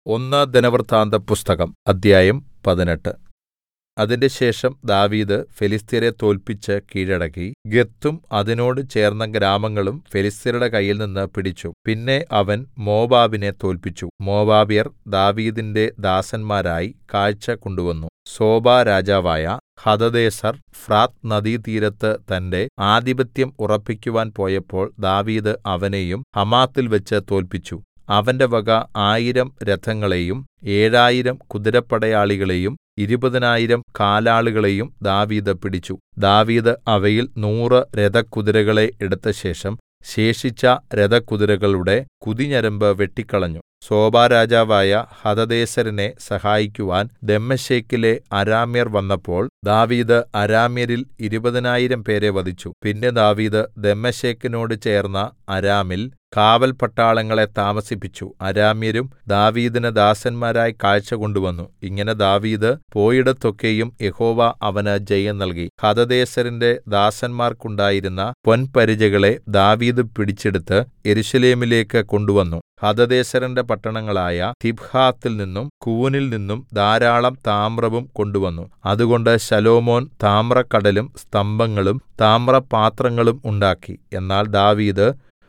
ഒന്ന് ദിനവൃത്താന്തപുസ്തകം അദ്ധ്യായം പതിനെട്ട് അതിൻറെശേഷം ദാവീദ് ഫെലിസ്ത്യരെ തോല്പിച്ച് കീഴടക്കി ഗത്തും അതിനോട് ചേർന്ന ഗ്രാമങ്ങളും ഫെലിസ്ത്യരുടെ കയ്യിൽനിന്ന് പിടിച്ചു പിന്നെ അവൻ മോവാബിനെ തോല്പിച്ചു മോവാബ്യർ ദാവീദിന്റെ ദാസന്മാരായി കാഴ്ച കൊണ്ടുവന്നു സോബാ രാജാവായ ഹദദേസർ ഫ്രാത്ത് നദീതീരത്ത് തന്റെ ആധിപത്യം ഉറപ്പിക്കുവാൻ പോയപ്പോൾ ദാവീദ് അവനെയും ഹമാത്തിൽവെച്ച് തോല്പിച്ചു അവന്റെ വക ആയിരം രഥങ്ങളെയും ഏഴായിരം കുതിരപ്പടയാളികളെയും ഇരുപതിനായിരം കാലാളുകളെയും ദാവീദ് പിടിച്ചു ദാവീദ് അവയിൽ നൂറ് രഥകുതിരകളെ എടുത്തശേഷം ശേഷിച്ച രഥകുതിരകളുടെ കുതിഞരമ്പ് വെട്ടിക്കളഞ്ഞു സോബാരാജാവായ ഹദദേസരിനെ സഹായിക്കുവാൻ ദമ്മേശെക്കിലെ അരാമ്യർ വന്നപ്പോൾ ദാവീദ് അരാമ്യരിൽ ഇരുപതിനായിരം പേരെ വധിച്ചു പിന്നെ ദാവീദ് ദമ്മേശെക്കിനോട് ചേർന്ന അരാമിൽ കാവൽ പട്ടാളങ്ങളെ താമസിപ്പിച്ചു അരാമ്യരും ദാവീദിന് ദാസന്മാരായി കാഴ്ച കൊണ്ടുവന്നു ഇങ്ങനെ ദാവീദ് പോയിടത്തൊക്കെയും യഹോവ അവന് ജയം നൽകി ഹദദേസരിന്റെ ദാസന്മാർക്കുണ്ടായിരുന്ന പൊൻപരിചകളെ ദാവീദ് പിടിച്ചെടുത്ത് യെരൂശലേമിലേക്ക് കൊണ്ടുവന്നു ഹദദേസരിന്റെ പട്ടണങ്ങളായ തിബ്ഹാത്തിൽ നിന്നും കൂനിൽ നിന്നും ധാരാളം താമ്രവും കൊണ്ടുവന്നു അതുകൊണ്ട് ശലോമോൻ താമ്രക്കടലും സ്തംഭങ്ങളും താമ്രപാത്രങ്ങളും ഉണ്ടാക്കി എന്നാൽ ദാവീദ്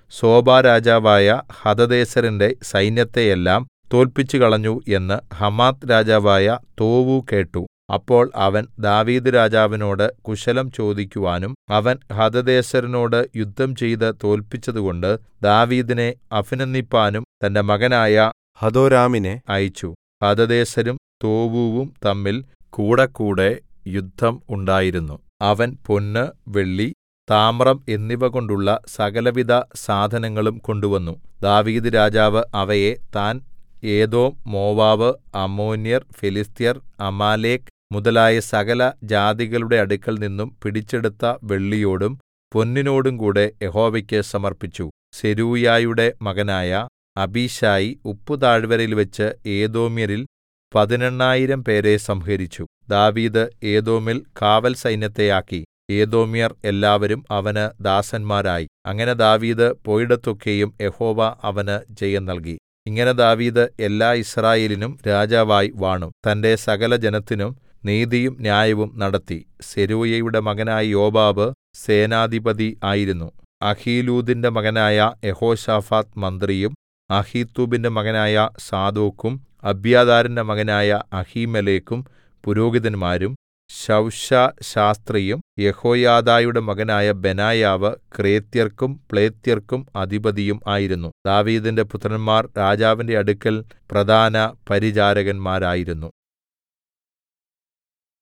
സോബാരാജാവായ ഹദദേസരിന്റെ സൈന്യത്തെയെല്ലാം തോല്പിച്ചുകളഞ്ഞു എന്ന് ഹമാത്ത് രാജാവായ തോവു കേട്ടു അപ്പോൾ അവൻ ദാവീദ് രാജാവിനോട് കുശലം ചോദിക്കുവാനും അവൻ ഹദദേസരിനോട് യുദ്ധം ചെയ്ത് തോല്പിച്ചതുകൊണ്ട് ദാവീദിനെ അഭിനന്ദിപ്പാനും തന്റെ മകനായ ഹദോരാമിനെ അയച്ചു ഹദദേസരും തോവൂവും തമ്മിൽ കൂടെക്കൂടെ യുദ്ധം ഉണ്ടായിരുന്നു അവൻ പൊന്ന് വെള്ളി താമ്രം എന്നിവ കൊണ്ടുള്ള സകലവിധ സാധനങ്ങളും കൊണ്ടുവന്നു ദാവീദ് രാജാവ് അവയെ താൻ ഏദോം മോവാബ് അമ്മോന്യർ ഫെലിസ്ത്യർ അമാലേക്ക് മുതലായ സകല ജാതികളുടെ അടുക്കൽ നിന്നും പിടിച്ചെടുത്ത വെള്ളിയോടും പൊന്നിനോടും കൂടെ യഹോവയ്ക്ക് സമർപ്പിച്ചു സെരൂയായുടെ മകനായ അബീശായി ഉപ്പുതാഴ്വരയിൽവെച്ച് ഏദോമ്യരിൽ പതിനെണ്ണായിരം പേരെ സംഹരിച്ചു ദാവീദ് ഏദോമിൽ കാവൽ സൈന്യത്തെ ആക്കി ഏദോമ്യർ എല്ലാവരും അവന് ദാസന്മാരായി അങ്ങനെ ദാവീദ് പോയിടത്തൊക്കെയും യഹോവ അവന് ജയം നൽകി ഇങ്ങനെ ദാവീദ് എല്ലാ യിസ്രായേലിനും രാജാവായി വാണു തന്റെ സകല ജനത്തിനും നീതിയും ന്യായവും നടത്തി സെരൂയയുടെ മകനായ യോവാബ് സേനാധിപതി ആയിരുന്നു അഹീലൂദിന്റെ മകനായ യഹോശാഫാത്ത് മന്ത്രിയും അഹീത്തൂബിന്റെ മകനായ സാദോക്കും അബ്യാഥാരിന്റെ മകനായ അഹീമേലെക്കും പുരോഹിതന്മാരും ശവ്ശാ ശാസ്ത്രിയും യഹോയാദായുടെ മകനായ ബെനായാവ് ക്രേത്യർക്കും പ്ലേത്യർക്കും അധിപതിയും ആയിരുന്നു ദാവീദിന്റെ പുത്രന്മാർ രാജാവിന്റെ അടുക്കൽ പ്രധാന പരിചാരകന്മാരായിരുന്നു